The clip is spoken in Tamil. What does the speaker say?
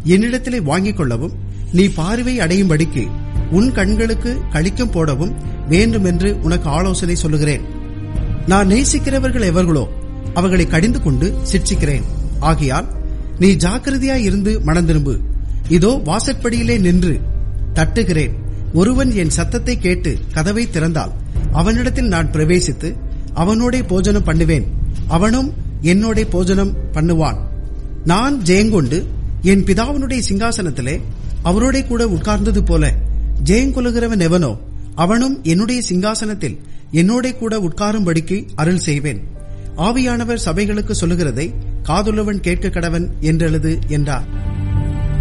என்னிடத்திலே வாங்கிக் கொள்ளவும் நீ பார்வை அடையும்படிக்கு உன் கண்களுக்கு கழிக்கம் போடவும் வேண்டுமென்று உனக்கு ஆலோசனை சொல்லுகிறேன் நான் நேசிக்கிறவர்கள் எவர்களோ அவர்களை கடிந்து கொண்டு சிட்சிக்கிறேன் ஆகையால் நீ ஜாக்கிரதையாய் இருந்து மணந்திரும்பு இதோ வாசற்படியிலே நின்று தட்டுகிறேன் ஒருவன் என் சத்தத்தை கேட்டு கதவை திறந்தால் அவனிடத்தில் நான் பிரவேசித்து அவனோடே போஜனம் பண்ணுவேன் அவனும் என்னோடே போஜனம் பண்ணுவான் நான் ஜெயங்கொண்டு என் பிதாவினுடைய சிங்காசனத்திலே அவரோடே கூட உட்கார்ந்தது போல ஜெயங்கொள்ளுகிறவன் எவனோ அவனும் என்னுடைய சிங்காசனத்தில் என்னோடே கூட உட்காரும்படிக்கு அருள் செய்வேன் ஆவியானவர் சபைகளுக்கு சொல்லுகிறதை காதுள்ளவன் கேட்க கடவன் என்றெழுது என்றார்